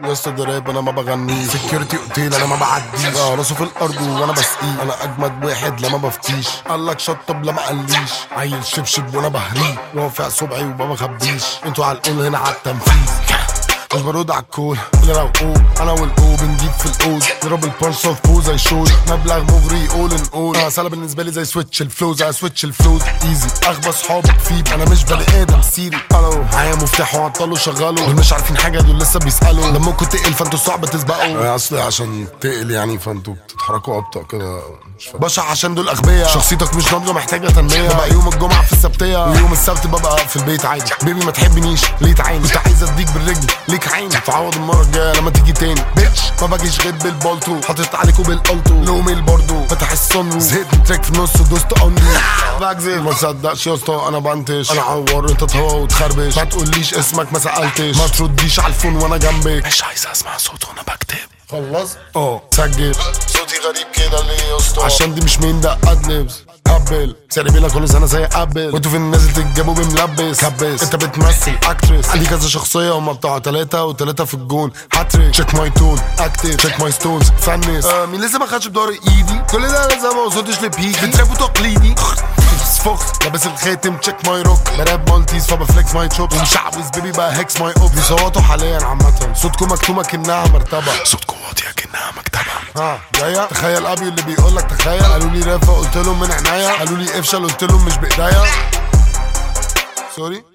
يا اسطى ده راب انا ما بغنيش سكيورتي اوتيل انا ما بعديش اه راسه في الارض وانا بسقيه انا اجمد واحد لما بفتيش قال لك شطب لما قاليش عيل شبشب وانا بهريه رافع صبعي وما بخبيش انتوا على القول هنا على التنفيذ مش برد على الكول اللي لو او انا والاو بنجيب في الاوز نضرب البانش اوف بو زي شوز مبلغ مغري اول ان اول انا سهله بالنسبه لي زي سويتش الفلوز انا سويتش الفلوز ايزي اغبى صحابك فيب انا مش بني ادم سيري الو معايا مفتاح وعطله شغله دول مش عارفين حاجه دول لسه بيسالوا لمكم تقل فانتوا صعب تسبقوا اصل عشان تقل يعني فانتوا بتتحركوا ابطا كده بشع عشان دول اغبياء شخصيتك مش ناضجه محتاجه تنميه ببقى يوم الجمعه في السبتيه ويوم السبت ببقى في البيت عادي بيبي ما تحبنيش ليه تعاني كنت عايز اديك بالرجل ليك عين تعوض المره الجايه لما تيجي تاني بيتش ما باجيش غير بالبالتو حاطط عليكوا بالالتو لومي برضو فتح الصن زهقت من تراك في النص ودوست اون بكذب ما تصدقش يا اسطى انا بنتش انا عور انت تهوى وتخربش ما تقوليش اسمك ما سالتش ما ترديش على الفون وانا جنبك مش عايز اسمع صوت وانا بكتب خلص اه سجل صوتي غريب كده ليه يا اسطى عشان دي مش مين ده ادلبس قبل سعري بيلا كل سنه زي قبل وانتوا في النازل تتجابوا بملبس كبس انت بتمثل اكترس عندي كذا شخصيه هما بتوع تلاته وتلاته في الجون هاتريك تشيك ماي تون اكتف تشيك ماي ستونز فنس آه مين لسه ما خدش بدور ايدي كل ده لسه ما وصلتش لبيكي بترابوا تقليدي فوكس لابس الخاتم تشيك ماي روك براب مالتيز فبفليكس ماي تشوب ومشعوذ بيبي بقى هيكس ماي اوب بيصوتوا حاليا عامة صوتكم مكتومة كأنها مرتبة صوتكم واطية كأنها مكتبة ها جاية تخيل ابي اللي بيقول لك تخيل قالوا لي رافا قلت لهم من عناية قالوا لي افشل قلت لهم مش بايديا سوري